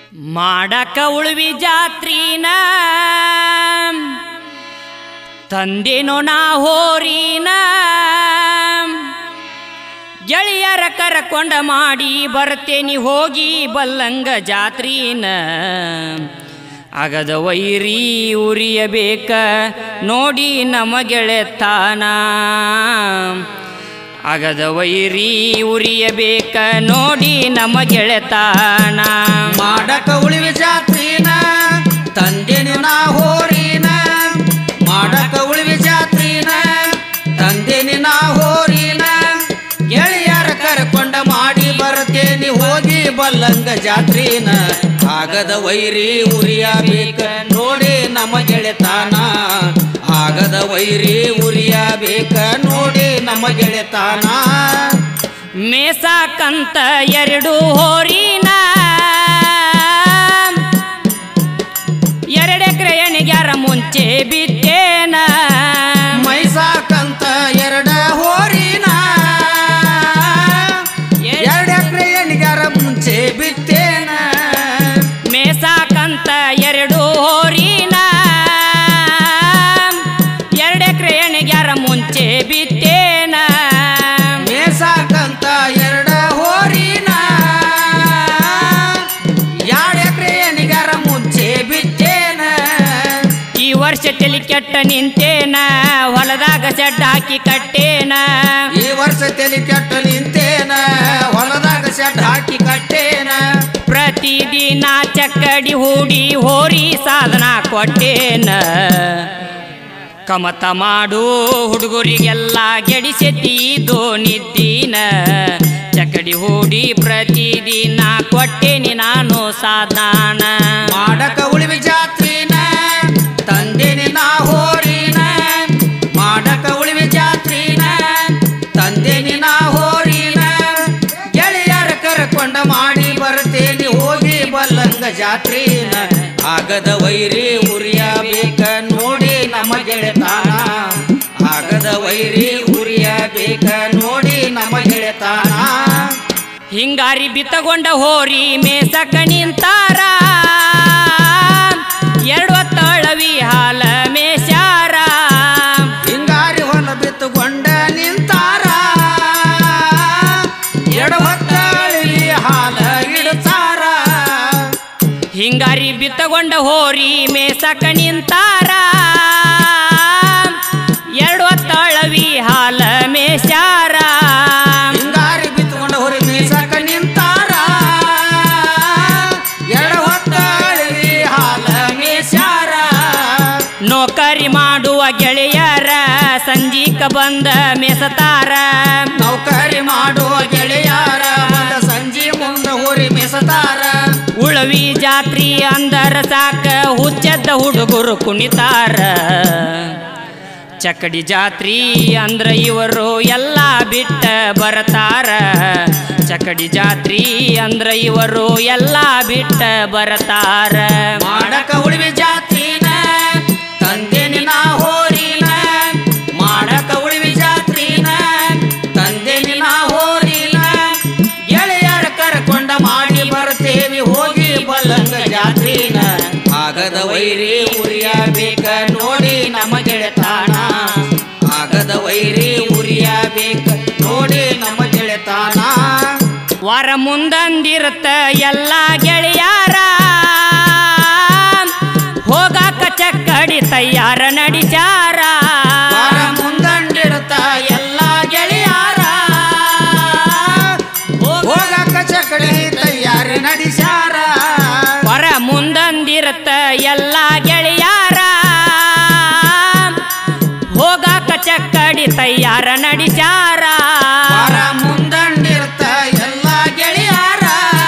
ಮಾಡಕ ಉಳುವಿ ಜಾತ್ರೀನ ತಂದೇನೋ ನಾ ಹೋರೀನ ಗೆಳೆಯರ ಕರಕೊಂಡ ಮಾಡಿ ಬರ್ತೇನಿ ಹೋಗಿ ಬಲ್ಲಂಗ ಜಾತ್ರೀನ ಅಗದ ವೈರಿ ಉರಿಯಬೇಕ ನೋಡಿ ನಮ್ಮ ಗೆಳೆತಾನ ಅಗದ ವೈರಿ ಉರಿಯಬೇಕ ನೋಡಿ ನಮ್ಮ ಗೆಳೆತಾನ ಮಾಡಕ ಉಳಿವಿ ಜಾತ್ರಿನ ತಂದೆನಿ ನಾ ಹೋರಿನ ಮಾಡಕ ಉಳಿವಿ ಜಾತ್ರಿನ ತಂದೆನಿ ನಾ ಹೋರಿನ ಗೆಳೆಯರ ಕರ್ಕೊಂಡ ಮಾಡಿ ಬರ್ತೇನಿ ಹೋಗಿ ಬಲ್ಲಂಗ ಜಾತ್ರಿನ ಆಗದ ವೈರಿ ಉರಿಯಬೇಕ ನೋಡಿ ನಮ್ಮ ಗೆಳೆತಾನ ಆಗದ ವೈರಿ ಉರಿಯಬೇಕ ನೋಡಿ ನಮ್ಮ ಗೆಳೆತಾನ ಮೇಸಾಕಂತ ಎರಡು ಹೋರಿನ ಎರಡೆಕರೆ ಎಣಿಗ್ಯಾರ ಮುಂಚೆ ಬಿತ್ತೇನ ಮೈಸಾಕಂತ ಎರಡ ಹೋರಿನ ಎರಡು ಎಕರೆ ಎಣ್ಣಿಗಾರ ಮುಂಚೆ ಬಿತ್ತೇನ ಮೇಸಾಕಂತ ಎರಡು ಹೋರಿನ ಎರಡೆಕರೆ ಎಣಿಗ್ಯಾರ ಮುಂಚೆ ಬಿತ್ತೇನ ಮೇಸಾಕಂತ ಎರಡ ಹೋರಿನ ಎರಡು ಎಕರೆ ಎಣ್ಣಿಗಾರ ಮುಂಚೆ ಬಿತ್ತೇನ ಈ ವರ್ಷ ತಲಿ ಕೆಟ್ಟ ನಿಂತೇನ ಹೊಲದಾಗ ಸೆಡ್ ಹಾಕಿ ಕಟ್ಟೇನ ಈ ವರ್ಷ ತಲೆ ಕೆಟ್ಟ ನಿಂತೇನ ಹೊಲದಾಗ ಸೆಡ್ ಹಾಕಿ ಕಟ್ಟೇನ ಪ್ರತಿದಿನ ಚಕ್ಕಡಿ ಹೂಡಿ ಹೋರಿ ಸಾಧನ ಕೊಟ್ಟೇನ ಕಮತ ಮಾಡು ಹುಡುಗರಿಗೆಲ್ಲ ಗೆಡಿಸೆತ್ತಿದ್ದು ನಿದ್ದೀನ ಚಕ್ಕಡಿ ಹೂಡಿ ಪ್ರತಿದಿನ ಕೊಟ್ಟೇನಿ ನಾನು ಸಾಧನ ಮಾಡಕ ಉಳಿವಿ ಜಾತ್ರಿನ ತಂದೆನಿ ನಾ ಹೋರಿನ ಮಾಡಕ ಉಳಿವಿ ಜಾತ್ರಿನ ತಂದೆನಿ ನಾ ಹೋರಿನ ಗೆಳೆಯರ ಕರ್ಕೊಂಡ ಮಾಡಿ ಬರ್ತೇನಿ ಹೋಗಿ ಬಲ್ಲಂಗ ಜಾತ್ರಿನ ಆಗದ ವೈರಿ ಉರಿಯಬೇಕ ನೋಡಿ ನಮ್ಮ ಗೆಳೆತಾನ ಆಗದ ವೈರಿ ಉರಿಯಬೇಕ ನೋಡಿ ನಮ್ಮ ಗೆಳೆತಾನ ಹಿಂಗಾರಿ ಬಿತ್ತಗೊಂಡ ಹೋರಿ ಮೇಸಕ ನಿಂತಾರ ಎರಡು ತಳವಿ ಹಾಲ ಮೇಷಾರ ಹಿಂಗಾರಿ ಹೊಲ ಬಿತ್ತುಕೊಂಡ ನಿಂತಾರ ಎಡವತ್ತಳಿ ಹಾಲ ಇಡ್ತಾರ ಹಿಂಗಾರಿ ಬಿತ್ತಗೊಂಡ ಹೋರಿ ಮೇಸಕ ನಿಂತಾರ ಎರಡು ತಳವಿ ಹಾಲ ಮೇಷಾರ ಹಿಂಗಾರಿ ಬಿತ್ತುಕೊಂಡ ಹೊರಿ ಮೀಸಕ ನಿಂತಾರ ಎಡವತ್ತಳಿ ಹಾಲ ಮೇಷಾರ ನೌಕರಿ ಮಾಡುವ ಗೆಳೆಯರ ಸಂಜೀಕ ಬಂದ ಮೆಸತಾರ ನೌಕರಿ ಮಾಡುವ ಗೆಳೆಯಾರ ಬಂದ ಸಂಜೆ ಮುಂದ ಹೊರಿ ಮೆಸತಾರ ಉಳವಿ ಜಾತ್ರಿ ಅಂದರ ಸಾಕ ಹುಚ್ಚದ್ದ ಹುಡುಗರು ಕುಣಿತಾರ ಚಕ್ಕಡಿ ಜಾತ್ರಿ ಅಂದ್ರ ಇವರು ಎಲ್ಲ ಬಿಟ್ಟ ಬರತಾರ ಚಕ್ಕಡಿ ಜಾತ್ರಿ ಅಂದ್ರ ಇವರು ಎಲ್ಲ ಬಿಟ್ಟ ಬರತಾರ ಮಾಡಕ ಉಳಿವಿ ಜಾತ್ರಿನ ತಂದೆನಿ ನಾ ಹೋರಿನ ಮಾಡಕ ಉಳಿವಿ ಜಾತ್ರಿನ ತಂದೆನಿ ನಾ ಹೋರಿನ ಗೆಳೆಯರ ಕರ್ಕೊಂಡ ಮಾಡಿ ಬರ್ತೇವಿ ಹೋಗಿ ಬಲ್ಲಂಗ ಜಾತ್ರಿನ ಆಗದ ವೈರಿ ಉರಿಯಬೇಕ ನೋಡಿ ನಮ್ಮ ಗೆಳೆತಾನ ಆಗದ ವೈರಿ ಉರಿಯಬೇಕ ನೋಡಿ ನಮ್ಮ ಗೆಳೆತಾನ ವಾರ ಮುಂದಂದಿರುತ್ತ ಎಲ್ಲ ಗೆಳೆಯಾರ ಹೋಗಾಕ ಚಕ್ಕಡಿ ತಯ್ಯಾರ ನಡಿಚಾರ ವಾರ ಮುಂದಂಡಿರ್ತ ಎಲ್ಲ ಗೆಳೆಯಾರ ಹೋಗಕ ಚಕಡಿ ತಯಾರಿ ನಡೆಸ್ಯಾರ ಹೊರ ಮುಂದಂದಿರುತ್ತ ಎಲ್ಲ ಗೆಳೆಯಾರ ಹೋಗಾಕ ಚಕ್ಕಡಿ ತಯ್ಯಾರ ನಡಿಚಾರ ವಾರ ಮುಂದಂಡಿರ್ತ ಎಲ್ಲ ಗೆಳೆಯಾರ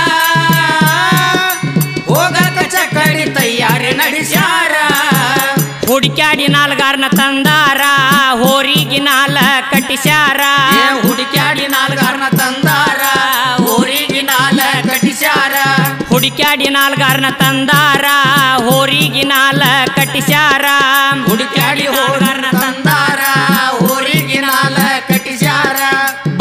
ಹೋಗಕ ಚಕಡಿ ತಯಾರಿ ನಡೆಸ್ಯಾರ ಹುಡುಕ್ಯಾಡಿ ನಾಲ್ಗಾರನ ತಂದಾರ ಹೋರಿಗಿ ನಾಲ ಕಟ್ಟಿಸ್ಯಾರ ಏ ಹುಡುಕ್ಯಾಡಿ ನಾಲ್ಗಾರನ ತಂದಾರ ಊರಿಗೆ ನಾಲ ಕಟ್ಟಿಸ್ಯಾರ ಹುಡುಕ್ಯಾಡಿ ನಾಲ್ಗಾರನ ತಂದಾರ ಹೋರಿಗಿ ನಾಲ ಕಟ್ಟಿಸ್ಯಾರ ಹುಡುಕ್ಯಾಡಿ ಹೋಗಾರನ ತಂದಾರ ಊರಿಗೆ ನಾಲ ಕಟ್ಟಿಸ್ಯಾರ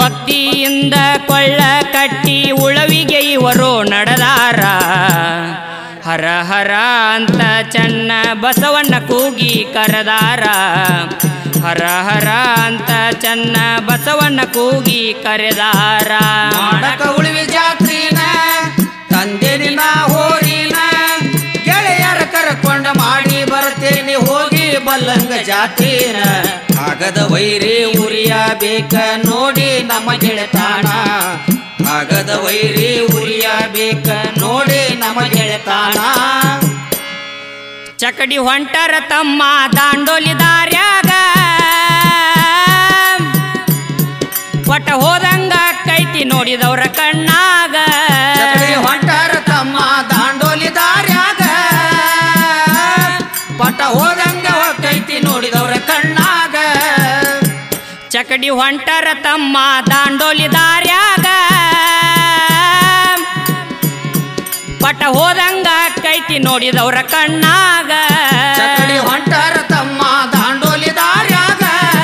ಭಕ್ತಿಯಿಂದ ಕೊಳ್ಳ ಕಟ್ಟಿ ಉಳವಿಗೆ ಇವರು ನಡೆದಾರ ಹರ ಹರ ಅಂತ ಚನ್ನ ಬಸವಣ್ಣ ಕೂಗಿ ಕರೆದಾರ ಹರ ಹರ ಅಂತ ಚನ್ನ ಬಸವಣ್ಣ ಕೂಗಿ ಕರೆದಾರ ಮಾಡಕ ಉಳಿವಿ ಜಾತ್ರಿನ ತಂದೆ ನಿನ್ನ ಹೋರಿನ ಗೆಳೆಯರ ಕರ್ಕೊಂಡ ಮಾಡಿ ಬರ್ತೇನೆ ಹೋಗಿ ಬಲ್ಲಂಗ ಜಾತ್ರಿನ ಆಗದ ವೈರಿ ಉರಿಯ ಬೇಕ ನೋಡಿ ನಮ್ಮ ಗೆಳೆತಾಣ ಆಗದ ವೈರಿ ಉರಿಯ ಬೇಕ ನೋಡಿ ನಮ್ಮ ಗೆಳೆತಾಣ ಚಕಡಿ ಹೊಂಟರ ತಮ್ಮ ದಾಂಡೋಲಿ ದಾರ್ಯಾಗ ಒಟ್ಟ ಹೋದಂಗ ಕೈತಿ ನೋಡಿದವ್ರ ಕಣ್ಣಾಗ ಚಕಡಿ ಹೊಂಟಾರ ತಮ್ಮ ದಾಂಡೋಲಿ ದಾರ್ಯಾಗ ಪಟ ಹೋದಂಗ ಕೈತಿ ನೋಡಿದವ್ರ ಕಣ್ಣಾಗ ಚಕಡಿ ಹೊಂಟರ ತಮ್ಮ ದಾಂಡೋಲಿ ದಾರ್ಯಾಗ ಪಟ ಹೋದಂಗ ಕೈತಿ ನೋಡಿದವ್ರ ಕಣ್ಣಾಗ ಚಕಡಿ ಹೊಂಟಾರ ತಮ್ಮ ದಾಂಡೋಲಿ ದಾರ್ಯಾಗ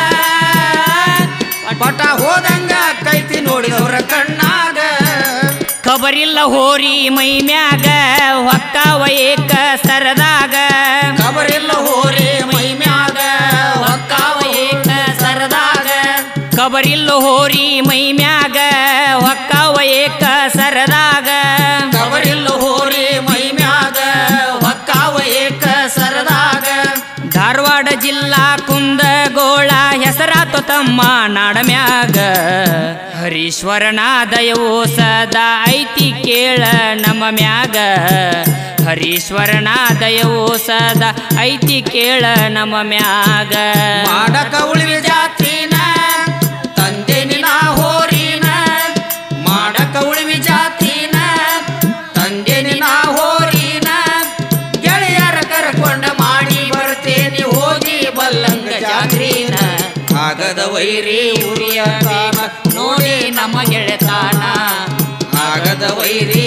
ಪಟ ಹೋದಂಗ ಕೈತಿ ನೋಡಿದವ್ರ ಕಣ್ಣಾಗ ಖಬರಿಲ್ಲ ಹೋರಿ ಮೈ ಮ್ಯಾಗ ಹೊಕ್ಕವ ಏಕ ಸರದಾಗ ಕಬರಿಲ್ಲ ಹೋರಿ ಮೈ ಮ್ಯಾಗ ಹೊಕ್ಕಾವ ಏಕ ಸರದಾಗ ಖಬರಿಲ್ಲ ಹೋರಿ ಮೈ ಮ್ಯಾಗ ಹೊಕ್ಕವ ಏಕ ಸರದಾಗ ಕಬರಿಲ್ಲ ಹೋರಿ ಮೈ ಮ್ಯಾಗ ಹೊಕ್ಕಾವ ಏಕ ಸರದಾಗ ಧಾರವಾಡ ಜಿಲ್ಲಾ ಕುಂದಗೋಳ ಹೆಸರಾತು ತಮ್ಮ ನಾಡಮ್ಯಾಗ ಹರೀಶ್ವರನ ದಯವೋ ಸದಾ ಐತಿ ಕೇಳ ನಮ್ಮ ಮ್ಯಾಗ ಹರೀಶ್ವರನ ದಯವೋ ಸದಾ ಐತಿ ಕೇಳ ನಮ್ಮ ಮ್ಯಾಗ ಮಾಡಕ ಉಳಿವಿ ಜಾತ್ರಿನ ತಂದೆ ನಿನ ಹೋರಿನ ಮಾಡಕ ಉಳಿವಿ ಜಾತ್ರಿನ ತಂದೆ ನಿನ ಹೋರಿನ ಗೆಳೆಯರ ಕರ್ಕೊಂಡ ಮಾಡಿ ಬರ್ತೇನೆ ಹೋಗಿ ಬಲ್ಲಂಗ ಜಾತ್ರಿನ ಆಗದ ವೈರಿ ಉರಿಯ ಕಾಮ ನೋಡಿ ನಮ್ಮ ಗೆಳೆತಾನ ಆಗದ ವೈರಿ